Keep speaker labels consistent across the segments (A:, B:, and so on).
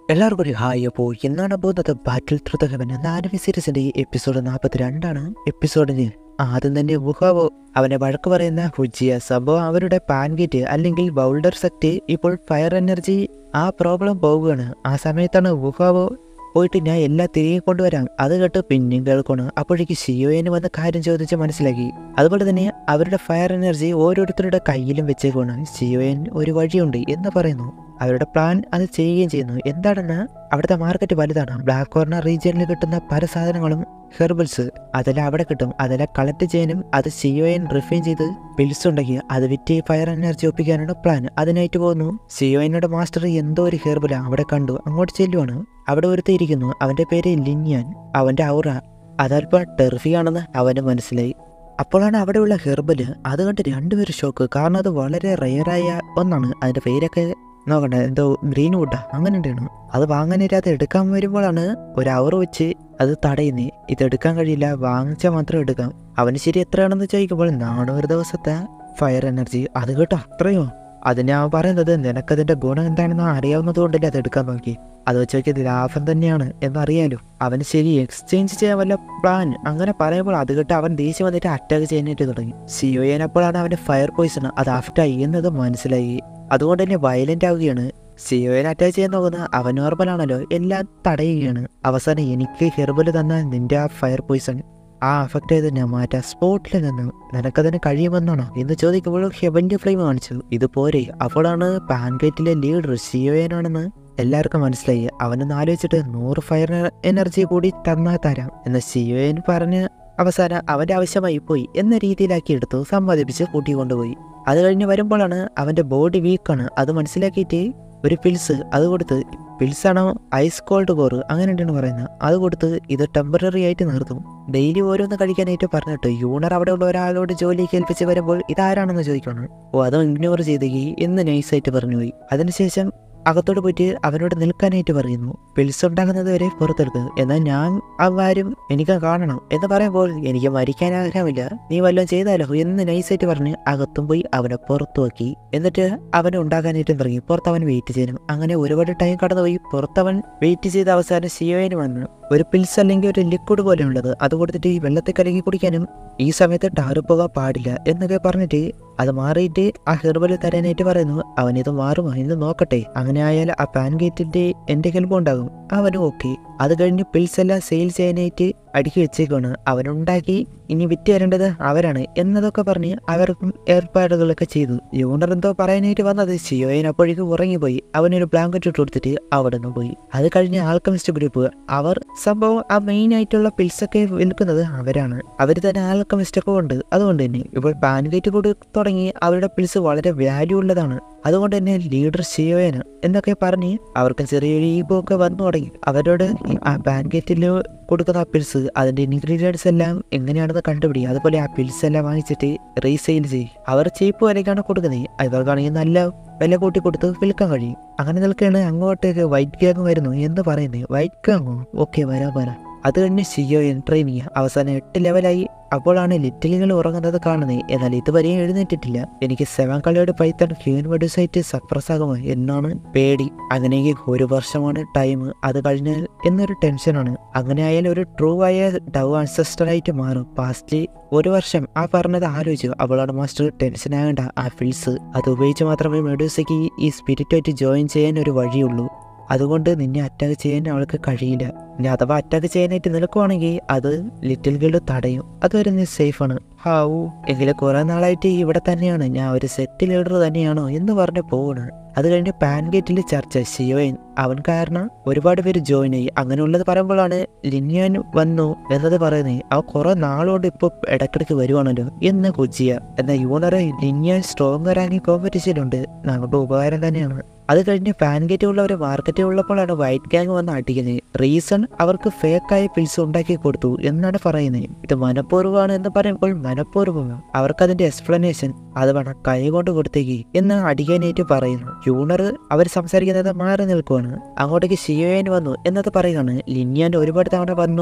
A: എല്ലാവർക്കും ഒരു ഹായ് അപ്പോൾ എന്നാണ് പോകുന്നത് ബാറ്റിൽ ത്രൂ ദ ഹെവൻ എന്ന ആനിമി സീരീസിന്റെ എപ്പിസോഡ് നാൽപ്പത്തി രണ്ടാണ് എപ്പിസോഡിന് ആദ്യം തന്നെ വുഹാവോ അവനെ വഴക്ക് പറയുന്ന ഹുജിയ സംഭവം അവരുടെ പാൻഗേറ്റ് അല്ലെങ്കിൽ ബൗൾഡർ സെക്റ്റ് ഇപ്പോൾ ഫയർ എനർജി ആ പ്രോബ്ലം പോവുകയാണ് ആ സമയത്താണ് വുഹാവോ പോയിട്ട് ഞാൻ എല്ലാം തിരികെ കൊണ്ടുവരാം അത് കേട്ട് പിന്നെയും കേൾക്കണം അപ്പോഴേക്ക് ഷിയോയന് വന്ന കാര്യം ചോദിച്ച് മനസ്സിലാക്കി അതുപോലെ തന്നെ അവരുടെ ഫയർ എനർജി ഓരോരുത്തരുടെ കയ്യിലും വെച്ചേക്കാണ് ഷിയോയൻ ഒരു വഴിയുണ്ട് എന്ന് പറയുന്നു അവരുടെ പ്ലാൻ അത് ചെയ്യുകയും ചെയ്യുന്നു എന്താണെന്ന് അവിടുത്തെ മാർക്കറ്റ് വലുതാണ് ബ്ലാക്ക് കോർണർ റീജിയനിൽ കിട്ടുന്ന പല സാധനങ്ങളും ഹെർബൽസ് അതെല്ലാം അവിടെ കിട്ടും അതെല്ലാം കളക്ട് ചെയ്യാനും അത് സിയോയൻ റിഫൈൻ ചെയ്ത് പിൽസ് ഉണ്ടെങ്കിൽ അത് വിറ്റ് ഫയർ എനർജി ഒപ്പിക്കാനാണ് പ്ലാൻ അതിനായിട്ട് പോകുന്നു സിയോയനോട് മാസ്റ്റർ എന്തോ ഒരു ഹെർബല അവിടെ കണ്ടു അങ്ങോട്ട് ചെല്ലുവാണ് അവിടെ ഒരുത്തിയിരിക്കുന്നു അവന്റെ പേര് ലിന്യാൻ അവന്റെ ഔറ അതല്പം ടെർഫിയാണെന്ന് അവന് മനസ്സിലായി അപ്പോഴാണ് അവിടെയുള്ള ഹെർബല് അത് കണ്ട് രണ്ടുപേരും ഷോക്ക് കാരണം അത് വളരെ റെയറായ ഒന്നാണ് അതിന്റെ പേരൊക്കെ നോക്കണ്ട എന്തോ ഗ്രീൻ വുഡാ അങ്ങനെ ഉണ്ടായിരുന്നു അത് വാങ്ങാനില്ലാതെ എടുക്കാൻ വരുമ്പോഴാണ് ഒരു അവർ വെച്ച് അത് തടയുന്നേ ഇത് എടുക്കാൻ കഴിയില്ല വാങ്ങിച്ചാൽ മാത്രം എടുക്കാം അവന് ശരി എത്രയാണെന്ന് ചോദിക്കുമ്പോൾ നാനൂറ് ദിവസത്തെ ഫയർ എനർജി അത് കേട്ടോ അത്രയോ അതിന് അവൻ പറയുന്നത് നിനക്കതിന്റെ ഗുണം എന്താണെന്ന് അറിയാവുന്നത് കൊണ്ടല്ലേ അത് എടുക്കാൻ നോക്കി അത് വെച്ച് നോക്കിയത് ലാഭം തന്നെയാണ് എന്നറിയാലോ അവന് ശരി എക്സ്ചേഞ്ച് ചെയ്യാൻ വല്ല പ്ലാൻ അങ്ങനെ പറയുമ്പോൾ അത് കേട്ട് അവൻ ദേഷ്യം വന്നിട്ട് അറ്റാക്ക് ചെയ്യാനായിട്ട് തുടങ്ങി സിയോയനപ്പോഴാണ് അവന്റെ ഫയർ പോയിസൺ അത് ആഫ്റ്റായി എന്നത് മനസ്സിലായി അതുകൊണ്ട് തന്നെ വയലന്റ് ആവുകയാണ് സിയോയെ അറ്റാക്ക് ചെയ്യാൻ നോക്കുന്ന അവൻ നോർമലാണല്ലോ എല്ലാം തടയുകയാണ് അവസാനം എനിക്ക് ഹെർബൽ തന്ന നിന്റെ ആ ഫയർ പോയിസൺ ആ അഫക്റ്റ് ചെയ്ത് ഞാൻ മാറ്റാം സ്പോട്ടിൽ നിന്ന് നിനക്കതിന് കഴിയുമെന്നാണോ എന്ന് ചോദിക്കുമ്പോൾ ഹെവൻ്റെ ഫ്ലെയിം കാണിച്ചു ഇത് പോരെ അപ്പോഴാണ് പാൻഗേറ്റിലെ ലീഡർ സിയോയനാണെന്ന് എല്ലാവർക്കും മനസ്സിലായി അവനൊന്ന് ആലോചിച്ചിട്ട് നൂറ് ഫയർ എനർജി കൂടി തന്നാൽ തരാം എന്ന് സിയോയൻ പറഞ്ഞ് അവസാനം അവൻ്റെ ആവശ്യമായി പോയി എന്ന രീതിയിലാക്കി എടുത്തു സമ്മതിപ്പിച്ച് കൂട്ടിക്കൊണ്ടുപോയി അത് കഴിഞ്ഞ് വരുമ്പോഴാണ് അവൻ്റെ ബോഡി വീക്കാണ് അത് മനസ്സിലാക്കിയിട്ട് ഒരു പിൽസ് അത് കൊടുത്ത് പിൽസാണോ ഐസ് കോൾഡ് കോറ് അങ്ങനെയാണ് പറയുന്നത് അത് കൊടുത്ത് ഇത് ടെമ്പററി ആയിട്ട് നിർത്തും ഡെയിലി ഓരോന്ന് കഴിക്കാനായിട്ട് പറഞ്ഞിട്ട് യൂണർ അവിടെ ഉള്ള ഒരാളോട് ജോലി കേൾപ്പിച്ച് വരുമ്പോൾ ഇതാരാണെന്ന് ചോദിക്കണം ഓ അതും ഇഗ്നോർ ചെയ്തേക്ക് എന്ന് നൈസായിട്ട് പറഞ്ഞു പോയി അതിനുശേഷം അകത്തോട്ട് പോയിട്ട് അവനോട് നിൽക്കാനായിട്ട് പറയുന്നു പിൽസ് ഉണ്ടാകുന്നത് വരെ പുറത്തെടുക്കുക എന്നാൽ ഞാൻ അവരും എനിക്ക് കാണണം എന്ന് പറയുമ്പോൾ എനിക്ക് മരിക്കാൻ ആഗ്രഹമില്ല നീ വല്ലതും ചെയ്താലോ എന്ന് നൈസായിട്ട് പറഞ്ഞ് അകത്തും പോയി അവനെ പുറത്തുവാക്കി എന്നിട്ട് അവനെ ഉണ്ടാക്കാനായിട്ടും തുടങ്ങി പുറത്ത് അവൻ വെയിറ്റ് ചെയ്യണം അങ്ങനെ ഒരുപാട് ടൈം കടന്നുപോയി പുറത്തവൻ വെയിറ്റ് ചെയ്ത അവസാനം സിയോയിന് വന്നു ഒരു പിൽസ് അല്ലെങ്കിൽ ഒരു ലിക്വിഡ് പോലെ ഉള്ളത് അത് കൊടുത്തിട്ട് ഈ വെള്ളത്തിൽ കലക്കി കുടിക്കാനും ഈ സമയത്ത് ടാറ് പോകാൻ പാടില്ല എന്നൊക്കെ പറഞ്ഞിട്ട് അത് മാറിയിട്ട് ആ ഹെർബൽ തരാനായിട്ട് പറയുന്നു അവൻ ഇത് മാറുമോ എന്ന് നോക്കട്ടെ അങ്ങനെ ആയാൽ ആ പാൻഗേറ്റിന്റെ എന്റെ ഹെൽപ്പ് ഉണ്ടാകും അവനും ഓക്കെ അത് കഴിഞ്ഞ് പിൽസ് എല്ലാം സെയിൽ ചെയ്യാനായിട്ട് അടുക്കി വെച്ചേക്കാണ് അവനുണ്ടാക്കി ഇനി വിറ്റ് തരേണ്ടത് അവരാണ് എന്നതൊക്കെ പറഞ്ഞ് അവർക്കും ഏർപ്പാടുകളൊക്കെ ചെയ്തു യൂണർ എന്തോ പറയാനായിട്ട് വന്നത് ഷിയോയൻ അപ്പോഴേക്കും ഉറങ്ങിപ്പോയി അവനൊരു ബ്ലാങ്കറ്റ് ഇട്ട് കൊടുത്തിട്ട് അവിടെ നിന്ന് പോയി അത് കഴിഞ്ഞ് ആൽക്കമിസ്റ്റ് ഗ്രൂപ്പ് അവർ സംഭവം ആ മെയിൻ ആയിട്ടുള്ള പിൽസൊക്കെ വിൽക്കുന്നത് അവരാണ് അവർ തന്നെ ആൽക്കമിസ്റ്റ് ഒക്കെ ഉണ്ട് അതുകൊണ്ട് തന്നെ ഇപ്പോൾ പാൻഗേറ്റ് കൂടി തുടങ്ങി അവരുടെ പിൽസ് വളരെ വാല്യൂ ഉള്ളതാണ് അതുകൊണ്ട് തന്നെ ലീഡർ ഷിയോയന് എന്നൊക്കെ പറഞ്ഞ് അവർക്ക് ചെറിയൊരു ഈഗോ ഒക്കെ വന്നു തുടങ്ങി അവരോട് ആ പാൻഗേറ്റിൽ കൊടുക്കുന്ന ആ പിൽസ് അതിന്റെ ഇൻഗ്രീഡിയൻസ് എല്ലാം എങ്ങനെയാണെന്ന് കണ്ടുപിടി അതുപോലെ ആ പിൽസ് എല്ലാം വാങ്ങിച്ചിട്ട് റീസെയിൽ ചെയ്യും അവർ ചീപ്പ് വിലയ്ക്കാണ് കൊടുക്കുന്നത് ഇവർക്കാണെങ്കിൽ നല്ല വില കൂട്ടി കൊടുത്ത് വിൽക്കാൻ കഴിയും അങ്ങനെ നിൽക്കുകയാണ് അങ്ങോട്ടേക്ക് വൈറ്റ് ഗ്യാങ് വരുന്നു എന്ന് പറയുന്നത് വൈറ്റ് ഗ്യാങ്ങോ ഓക്കെ വരാം വരാം അത് കഴിഞ്ഞ് സിയോ ട്രെയിനിങ് അവസാനം എട്ട് ലെവലായി അപ്പോഴാണ് ലിറ്റിലുകൾ ഉറങ്ങുന്നത് കാണുന്നത് എന്നാൽ ഇതുവരെയും എഴുന്നേറ്റിട്ടില്ല എനിക്ക് സെവൻ കളിയുടെ പൈത്തൺ ഹ്യൂമൻ വെബ്സൈറ്റ് സക്സസ് ആകുമോ എന്നാണ് പേടി അങ്ങനെയെങ്കിൽ ഒരു വർഷമാണ് ടൈം അത് കഴിഞ്ഞാൽ എന്നൊരു ടെൻഷനാണ് അങ്ങനെ ആയാൽ ഒരു ട്രൂ ആയ ഡവ് ആൻസസ്റ്ററായിട്ട് മാറും പാസ്റ്റ് ഒരു വർഷം ആ പറഞ്ഞത് ആലോചിച്ചു അവളാണ് മാസ്റ്റർ ടെൻഷൻ ആകേണ്ട ആ ഫിൽസ് അത് ഉപയോഗിച്ച് മാത്രമേ മെഡൂസയ്ക്ക് ഈ സ്പിരിറ്റുമായിട്ട് ജോയിൻ ചെയ്യാൻ ഒരു വഴിയുള്ളൂ അതുകൊണ്ട് നിന്നെ അറ്റാക്ക് ചെയ്യാൻ അവൾക്ക് കഴിയില്ല ഇനി അഥവാ അറ്റാക്ക് ചെയ്യാനായിട്ട് നിൽക്കുവാണെങ്കിൽ അത് ലിറ്റിൽ ഗിൾഡ് തടയും അതുവരെ നീ സേഫാണ് ഹാവൂ എങ്കിലും കുറെ നാളായിട്ട് ഇവിടെ തന്നെയാണ് ഞാൻ ഒരു സെറ്റ് ലീഡർ തന്നെയാണോ എന്ന് പറഞ്ഞ് പോവാണ് അത് കഴിഞ്ഞ് പാൻഗേറ്റിൽ ചർച്ച ഷിയോയൻ അവൻ കാരണം ഒരുപാട് പേര് ജോയിൻ ആയി അങ്ങനെയുള്ളത് പറയുമ്പോഴാണ് ലിന്യാൻ വന്നു എന്നത് പറയുന്നത് അവ കുറെ നാളോട് ഇപ്പൊ ഇടക്കിടക്ക് വരുവാണല്ലോ എന്ന് കൊച്ചിയ എന്നാൽ യൂണറെ ലിന്യാൻ സ്ട്രോങ് റാങ്കി കോമ്പറ്റീഷനുണ്ട് നമ്മുടെ ഉപകാരം തന്നെയാണ് അത് കഴിഞ്ഞ് പാൻഗേറ്റ് ഉള്ളവർ മാർക്കറ്റിൽ ഉള്ളപ്പോഴാണ് വൈറ്റ് ഗാങ് വന്ന് അടിക്കുന്നത് റീസൺ അവർക്ക് ഫേക്കായ പിൽസ് ഉണ്ടാക്കി കൊടുത്തു എന്നാണ് പറയുന്നത് ഇത് മനഃപൂർവ്വമാണ് എന്ന് പറയുമ്പോൾ മനഃപൂർവ്വം അവർക്ക് അതിന്റെ എക്സ്പ്ലനേഷൻ അത് വേണം കൈ കൊണ്ട് കൊടുത്തേക്ക് എന്ന് അടിക്കാനായിട്ട് പറയുന്നു യൂണർ അവർ സംസാരിക്കുന്നത് മാറി നിൽക്കുവാണ് അങ്ങോട്ടേക്ക് ഷിയോയൻ വന്നു എന്നത് പറയുകയാണ് ലിന്യാൻ ഒരുപാട് തവണ വന്നു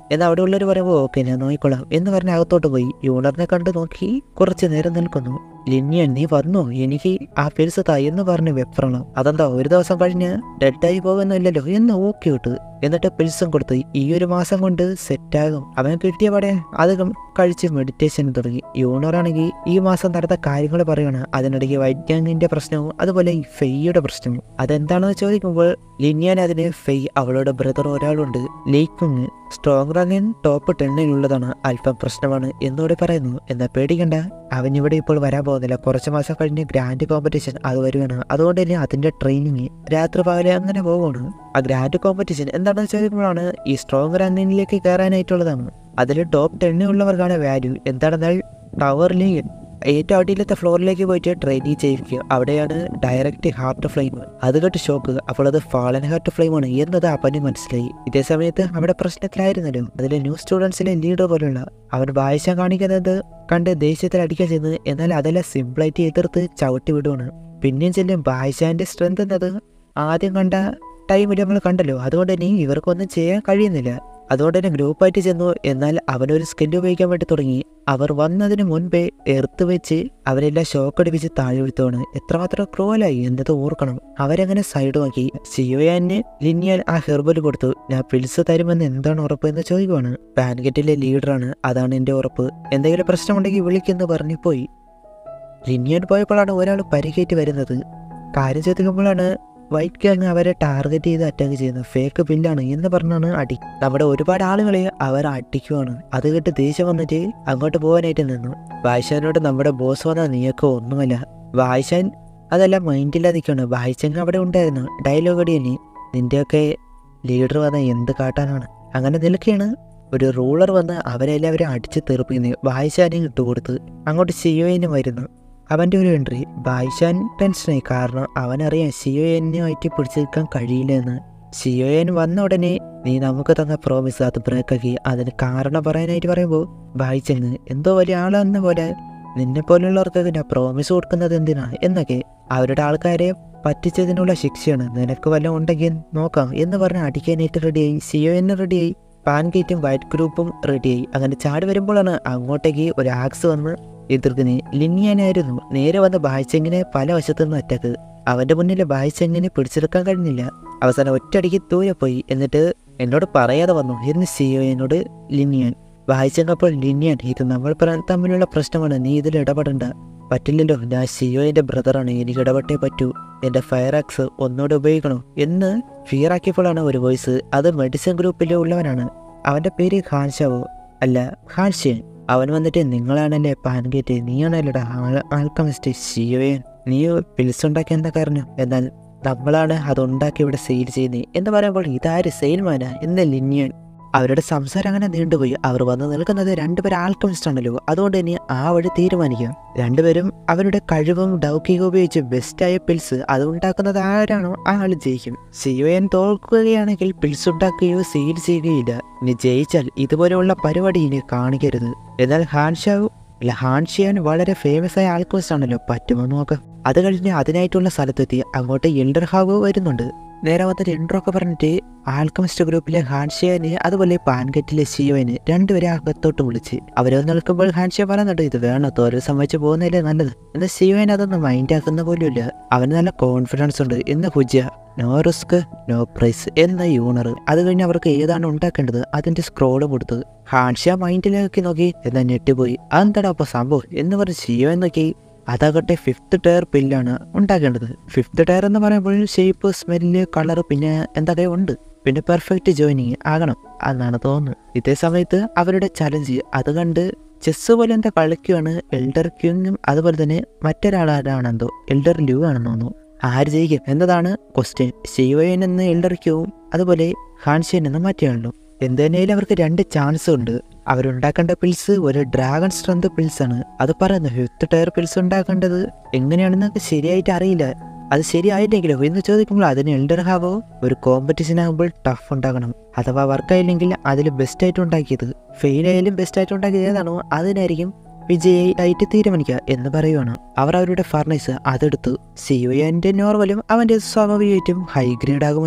A: എന്നാൽ അവിടെ ഉള്ളവർ പറയുമ്പോൾ ഓക്കെ ഞാൻ നോക്കിക്കൊള്ളാം എന്ന് പറഞ്ഞ് അകത്തോട്ട് പോയി യൂണറിനെ കണ്ട് നോക്കി കുറച്ച് നേരം നിൽക്കുന്നു ലിനിയൻ നീ വന്നോ എനിക്ക് ആ പിൽസ് താ എന്ന് പറഞ്ഞ് വെപ്രണം അതെന്താ ഒരു ദിവസം കഴിഞ്ഞ് ഡെഡായി പോകുന്നില്ലല്ലോ എന്ന് ഓക്കെ വിട്ട് എന്നിട്ട് പിൽസും കൊടുത്ത് ഈ ഒരു മാസം കൊണ്ട് സെറ്റാകും അവൻ കിട്ടിയ പടെ അത് കഴിച്ച് മെഡിറ്റേഷൻ തുടങ്ങി യൂണറാണെങ്കിൽ ഈ മാസം നടന്ന കാര്യങ്ങൾ പറയാണ് അതിനിടയ്ക്ക് വൈറ്റ് ഗാങ്ങിന്റെ പ്രശ്നവും അതുപോലെ ഈ ഫെയ്യുടെ പ്രശ്നവും അതെന്താണെന്ന് ചോദിക്കുമ്പോൾ ലിനിയാൻ അതിന് ഫെയ് അവളുടെ ബ്രദർ ഒരാളുണ്ട് ലീക്കുങ് സ്ട്രോങ് റാങ്കിൻ ടോപ്പ് ടെന്നിലുള്ളതാണ് അല്പം പ്രശ്നമാണ് എന്നോട് പറയുന്നു എന്നാൽ പേടിക്കണ്ട അവൻ ഇവിടെ ഇപ്പോൾ വരാൻ പോകുന്നില്ല കുറച്ച് മാസം കഴിഞ്ഞ് ഗ്രാൻഡ് കോമ്പറ്റീഷൻ അത് വരുവാണ് അതുകൊണ്ട് തന്നെ അതിന്റെ ട്രെയിനിങ് രാത്രി പകലെ അങ്ങനെ പോവുകയാണ് ആ ഗ്രാൻഡ് കോമ്പറ്റീഷൻ എന്താണെന്ന് ചോദിക്കുമ്പോഴാണ് ഈ സ്ട്രോങ് റാങ്കിലേക്ക് കയറാനായിട്ടുള്ളതാണ് അതിൽ ടോപ്പ് ടെന്നിലുള്ളവർക്കാണ് വാല്യൂ എന്താണെന്നാൽ ടവറിൽ ഏറ്റവും അടിയിലത്തെ ഫ്ലോറിലേക്ക് പോയിട്ട് ട്രെയിനിങ് ചെയ്യിക്കുക അവിടെയാണ് ഡയറക്റ്റ് ഹാർട്ട് ഫ്ലെയിം അത് കേട്ട് ഷോക്ക് അപ്പോൾ അത് ഫാളൻ ഹാർട്ട് ഫ്ലെയിം ആണ് എന്നത് അവന് മനസ്സിലായി ഇതേ സമയത്ത് അവിടെ പ്രശ്നത്തിലായിരുന്നല്ലോ അതിലെ ന്യൂ സ്റ്റുഡൻസിലെ ലീഡർ പോലുള്ള അവൻ വായിച്ച കാണിക്കുന്നത് കണ്ട് ദേഷ്യത്തിൽ അടിക്കാൻ ചെയ്യുന്നത് എന്നാൽ അതെല്ലാം സിമ്പിളായിട്ട് എതിർത്ത് ചവിട്ടി വിടുവാണ് പിന്നെയും ചെല്ലും ബായിഷാന്റെ സ്ട്രെങ്ത് എന്നത് ആദ്യം കണ്ട ടൈമിൽ നമ്മൾ കണ്ടല്ലോ അതുകൊണ്ട് തന്നെ ഇവർക്കൊന്നും ചെയ്യാൻ കഴിയുന്നില്ല അതുകൊണ്ട് തന്നെ ഗ്രൂപ്പായിട്ട് ചെന്നു എന്നാൽ അവനൊരു സ്കില്ല് ഉപയോഗിക്കാൻ വേണ്ടി തുടങ്ങി അവർ വന്നതിന് മുൻപേ എർത്ത് വെച്ച് അവരെല്ലാം ഷോക്ക് അടിപ്പിച്ച് താഴെ വീഴ്ത്തുവാണ് എത്രമാത്രം ക്രൂവലായി എന്നത് ഓർക്കണം അവരങ്ങനെ സൈഡ് നോക്കി സിയോയാന് ലിനിയാൻ ആ ഹെർബൽ കൊടുത്തു ഞാൻ പിൽസ് തരുമെന്ന് എന്താണ് ഉറപ്പ് എന്ന് ചോദിക്കുവാണ് പാൻഗറ്റിലെ ലീഡറാണ് അതാണ് എൻ്റെ ഉറപ്പ് എന്തെങ്കിലും പ്രശ്നമുണ്ടെങ്കിൽ വിളിക്കെന്ന് പറഞ്ഞു പോയി ലിനിയാൻ പോയപ്പോഴാണ് ഒരാൾ പരിക്കേറ്റ് വരുന്നത് കാര്യം ചോദിക്കുമ്പോഴാണ് വൈറ്റ് ഗാങ് അവരെ ടാർഗറ്റ് ചെയ്ത് അറ്റാക്ക് ചെയ്യുന്നത് ഫേക്ക് ബില്ലാണ് എന്ന് പറഞ്ഞാണ് അടി നമ്മുടെ ഒരുപാട് ആളുകളെ അവർ അടിക്കുവാണ് അത് കേട്ട് ദേഷ്യം വന്നിട്ട് അങ്ങോട്ട് പോകാനായിട്ട് നിന്നു വായിച്ചാനോട് നമ്മുടെ ബോസ് വന്നാൽ നീയൊക്കെ ഒന്നുമല്ല വായിച്ചാൻ അതെല്ലാം മൈൻഡില്ലാതെ നിൽക്കുകയാണ് വായിച്ചങ്ങ് അവിടെ ഉണ്ടായിരുന്നു ഡയലോഗ് അടിയനി നിന്റെയൊക്കെ ലീഡർ വന്ന എന്ത് കാട്ടാനാണ് അങ്ങനെ നിൽക്കുകയാണ് ഒരു റൂളർ വന്ന് അവരെല്ലാവരും അടിച്ച് തെറിപ്പിക്കുന്നു വായിച്ചാനും ഇട്ടുകൊടുത്ത് അങ്ങോട്ട് സിയോയിനും വരുന്നു അവൻ്റെ ഒരു എൻട്രി ബായിഷാൻ ടെൻഷനായി കാരണം അവനറിയാം സിയോയനുമായിട്ട് പിടിച്ചു നിൽക്കാൻ കഴിയില്ല എന്ന് സിയോയൻ വന്ന ഉടനെ നീ നമുക്ക് തന്ന പ്രോമിസ് അത് ബ്രേക്കാക്കി അതിന് കാരണം പറയാനായിട്ട് പറയുമ്പോൾ ബായിച്ചെന്ന് എന്തോ വലിയ ആളെന്ന പോലെ നിന്നെ പോലുള്ളവർക്ക് ഞാൻ പ്രോമിസ് കൊടുക്കുന്നത് എന്തിനാ എന്നൊക്കെ അവരുടെ ആൾക്കാരെ പറ്റിച്ചതിനുള്ള ശിക്ഷയാണ് നിനക്ക് വല്ലതും ഉണ്ടെങ്കിൽ നോക്കാം എന്ന് പറഞ്ഞ് അടിക്കാനായിട്ട് റെഡിയായി സിയോ എന്നെ റെഡിയായി പാൻഗേറ്റും വൈറ്റ് ഗ്രൂപ്പും റെഡിയായി അങ്ങനെ ചാടി വരുമ്പോഴാണ് അങ്ങോട്ടേക്ക് ഒരു ആക്സ് വന്ന് എതിർക്കുന്നത് ലിനിയാനായിരുന്നു നേരെ വന്ന് ബായ്ച്ചെങ്ങിനെ പല വശത്തു നിന്ന് അറ്റാക്ക് അവന്റെ മുന്നിൽ ബായ്ച്ചെങ്ങിനെ പിടിച്ചെടുക്കാൻ കഴിഞ്ഞില്ല അവസാനം ഒറ്റയടിക്ക് ദൂരെ പോയി എന്നിട്ട് എന്നോട് പറയാതെ വന്നു എന്ന് സിയോ എന്നോട് ലിനിയാൻ വായിച്ചപ്പോൾ ലിനിയാൻ ഇത് നമ്മൾ പ്ര- തമ്മിലുള്ള പ്രശ്നമാണ് നീ ഇതിൽ ഇടപെടണ്ട പറ്റില്ലല്ലോ ഞാൻ സിയോയുടെ ബ്രദറാണ് എനിക്ക് ഇടപെട്ടേ പറ്റൂ എൻ്റെ ഫയർ ആക്സ് ഒന്നുകൂടെ ഉപയോഗിക്കണോ എന്ന് ഫിയർ ആക്കിയപ്പോഴാണ് ഒരു വോയിസ് അത് മെഡിസിൻ ഗ്രൂപ്പിൽ ഉള്ളവനാണ് അവൻ്റെ പേര് ഖാൻഷാവോ അല്ല ഖാൻഷ്യൻ അവൻ വന്നിട്ട് നിങ്ങളാണല്ലേ പാൻഗേറ്റ് നീയാണല്ലോടാ ആൾക്കമിസ്റ്റ് സിയോയൻ നീ പിൽസ് ഉണ്ടാക്കിയ എന്താ കാരണം എന്നാൽ നമ്മളാണ് അതുണ്ടാക്കി ഇവിടെ സെയിൽ ചെയ്യുന്നത് എന്ന് പറയുമ്പോൾ ഇതാര് സെയിൽമാനാ എന്ന് ലിന്യൻ അവരുടെ സംസാരം അങ്ങനെ നീണ്ടുപോയി അവർ വന്ന് നിൽക്കുന്നത് രണ്ടുപേരും ആൽക്കമിസ്റ്റ് ആണല്ലോ അതുകൊണ്ട് തന്നെ ആ വഴി തീരുമാനിക്കാം രണ്ടുപേരും അവരുടെ കഴിവും ഡൗക്കിയും ഉപയോഗിച്ച് ബെസ്റ്റായ പിൽസ് അത് ഉണ്ടാക്കുന്നത് ആരാണോ ആ ആൾ ജയിക്കും സിയോയൻ തോൽക്കുകയാണെങ്കിൽ പിൽസ് ഉണ്ടാക്കുകയോ സെയിൽ ചെയ്യുകയില്ല ഇനി ജയിച്ചാൽ ഇതുപോലെയുള്ള പരിപാടി ഇനി കാണിക്കരുത് എന്നാൽ ഹാൻഷാവ് അല്ല ഹാൻഷിയാൻ വളരെ ഫേമസ് ആയ ആൽക്കമിസ്റ്റ് ആണല്ലോ പറ്റുമോ നോക്കാം അത് കഴിഞ്ഞ് അതിനായിട്ടുള്ള സ്ഥലത്തെത്തി അങ്ങോട്ട് എൽഡർ ഹാവ് വരുന്നുണ്ട് നേരെ വന്നിട്ട് എൻട്രൊക്കെ പറഞ്ഞിട്ട് ആൽക്കമിസ്റ്റ് ഗ്രൂപ്പിലെ ഹാൻഷിയാന് അതുപോലെ പാൻകറ്റിലെ സിയോന് രണ്ടുപേരെ അകത്തോട്ട് വിളിച്ച് അവരെ നിൽക്കുമ്പോൾ ഹാൻഷിയ പറയുന്നുണ്ട് ഇത് വേണം തോരെ സംഭവിച്ചു പോകുന്നതല്ലേ നല്ലത് എന്നാൽ സിയോൻ അതൊന്നും മൈൻഡ് ആക്കുന്ന പോലുമില്ല അവന് നല്ല കോൺഫിഡൻസ് ഉണ്ട് എന്ന് പൂജ്യ നോ റിസ്ക് നോ പ്രൈസ് എന്ന യൂണർ അത് കഴിഞ്ഞ് അവർക്ക് ഏതാണ് ഉണ്ടാക്കേണ്ടത് അതിന്റെ സ്ക്രോള് കൊടുത്ത് ഹാൻഷ്യ മൈൻഡിലേക്ക് നോക്കി എന്നാൽ ഞെട്ടിപ്പോയി അതെന്താടാ അപ്പൊ സംഭവം എന്ന് പറഞ്ഞ് സിയോ നോക്കി അതാകട്ടെ ഫിഫ്ത്ത് ടയർ പില്ലാണ് ഉണ്ടാക്കേണ്ടത് ഫിഫ്ത്ത് ടയർ എന്ന് പറയുമ്പോൾ ഷേപ്പ് സ്മെല്ല് കളർ പിന്നെ എന്തൊക്കെ ഉണ്ട് പിന്നെ പെർഫെക്റ്റ് ജോയിനിങ് ആകണം എന്നാണ് തോന്നുന്നത് ഇതേ സമയത്ത് അവരുടെ ചലഞ്ച് അത് കണ്ട് ചെസ് പോലെ എന്താ കളിക്കുകയാണ് എൽഡർ ക്യൂങ്ങും അതുപോലെ തന്നെ മറ്റൊരാളാരാണെന്തോ എൽഡർ ലൂ ആണെന്ന് തോന്നുന്നു ആര് ജയിക്കും എന്നതാണ് ക്വസ്റ്റ്യൻ ശിവയൻ എന്ന എൽഡർ ക്യൂവും അതുപോലെ ഹാൻഷ്യൻ എന്ന മറ്റേയാളും എന്ത് തന്നെയാലും അവർക്ക് രണ്ട് ചാൻസ് ഉണ്ട് അവരുണ്ടാക്കേണ്ട പിൽസ് ഒരു ഡ്രാഗൺ സ്ട്രെങ്ത് പിൽസ് ആണ് അത് പറയുന്നു ഫിഫ്ത്ത് ടയർ പിൽസ് ഉണ്ടാക്കേണ്ടത് എങ്ങനെയാണെന്നൊക്കെ ശരിയായിട്ട് അറിയില്ല അത് ശരിയായില്ലെങ്കിലോ എന്ന് ചോദിക്കുമ്പോൾ അതിന് എൽഡർ ഹാവോ ഒരു കോമ്പറ്റീഷൻ ആകുമ്പോൾ ടഫ് ഉണ്ടാകണം അഥവാ വർക്കായില്ലെങ്കിൽ അതിൽ ബെസ്റ്റ് ആയിട്ട് ഉണ്ടാക്കിയത് ഫെയിൽ ആയാലും ബെസ്റ്റ് ആയിട്ട് ഉണ്ടാക്കിയത് ഏതാണോ അതിനായിരിക്കും വിജയായിട്ട് തീരുമാനിക്കുക എന്ന് പറയുവാണ് അവർ അവരുടെ ഫർണൈസ് അതെടുത്തു സിയോയന്റെ നോർമലും അവന്റെ സ്വാഭാവികമായിട്ടും ഹൈ ഗ്രേഡ് ആകുമല്ലോ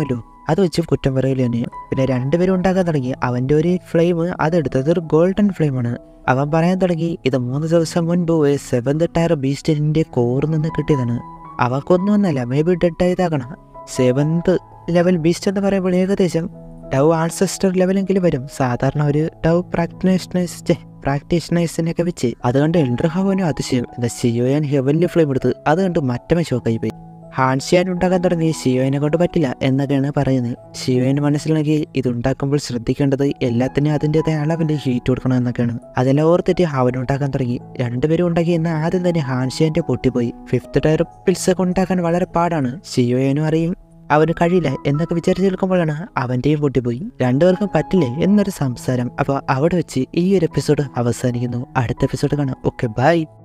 A: അത് വെച്ച് കുറ്റം പറയൽ തന്നെയാണ് പിന്നെ രണ്ടുപേരും ഉണ്ടാക്കാൻ തുടങ്ങി അവൻ്റെ ഒരു ഫ്ലെയിം അതെടുത്തത് ഒരു ഗോൾഡൻ ഫ്ലെയിമാണ് അവൻ പറയാൻ തുടങ്ങി ഇത് മൂന്ന് ദിവസം മുൻപ് സെവന്ത് ടയർ ബീസ്റ്റിന്റെ കോറിൽ നിന്ന് കിട്ടിയതാണ് അവക്കൊന്നുമൊന്നല്ല മേ ബി ഡെഡ് ആയതാകണം സെവന്ത് ലെവൽ ബീസ്റ്റ് എന്ന് പറയുമ്പോൾ ഏകദേശം ടൗ ആൻസസ്റ്റർ ലെവലെങ്കിലും വരും സാധാരണ ഒരു ടൗ പ്രാക്ടീഷണേഴ്സ് പ്രാക്ടീഷണേഴ്സിനൊക്കെ വെച്ച് അതുകൊണ്ട് എൽഡർഹവനും അതിശയം എന്താ സിയോയാൻ ഹെവൻലി ഫ്ലെയിം എടുത്ത് അതുകൊണ്ട് മറ്റമേ ഷോക്കായി പോയി ഹാൻഷിയാൻ ഉണ്ടാക്കാൻ തുടങ്ങി ഷിയോയിനെ കൊണ്ട് പറ്റില്ല എന്നൊക്കെയാണ് പറയുന്നത് ഷിയോയിന് മനസ്സിലാക്കി ഇത് ഉണ്ടാക്കുമ്പോൾ ശ്രദ്ധിക്കേണ്ടത് എല്ലാത്തിനും അതിൻ്റെതായ അളവിൽ ഹീറ്റ് കൊടുക്കണം എന്നൊക്കെയാണ് അതെല്ലാം ഓർത്തിട്ട് അവൻ ഉണ്ടാക്കാൻ തുടങ്ങി രണ്ടുപേരും ഉണ്ടാക്കി എന്ന് ആദ്യം തന്നെ ഹാൻഷിയാൻ്റെ പൊട്ടിപ്പോയി ഫിഫ്ത്ത് ടയർ പിൽസ് ഒക്കെ ഉണ്ടാക്കാൻ വളരെ പാടാണ് ഷിയോയനും അറിയും അവന് കഴിയില്ല എന്നൊക്കെ വിചാരിച്ച് നിൽക്കുമ്പോഴാണ് അവൻ്റെയും പൊട്ടിപ്പോയി രണ്ടുപേർക്കും പറ്റില്ലേ എന്നൊരു സംസാരം അപ്പോൾ അവിടെ വെച്ച് ഈ ഒരു എപ്പിസോഡ് അവസാനിക്കുന്നു അടുത്ത എപ്പിസോഡ് കാണാം ഓക്കെ ബൈ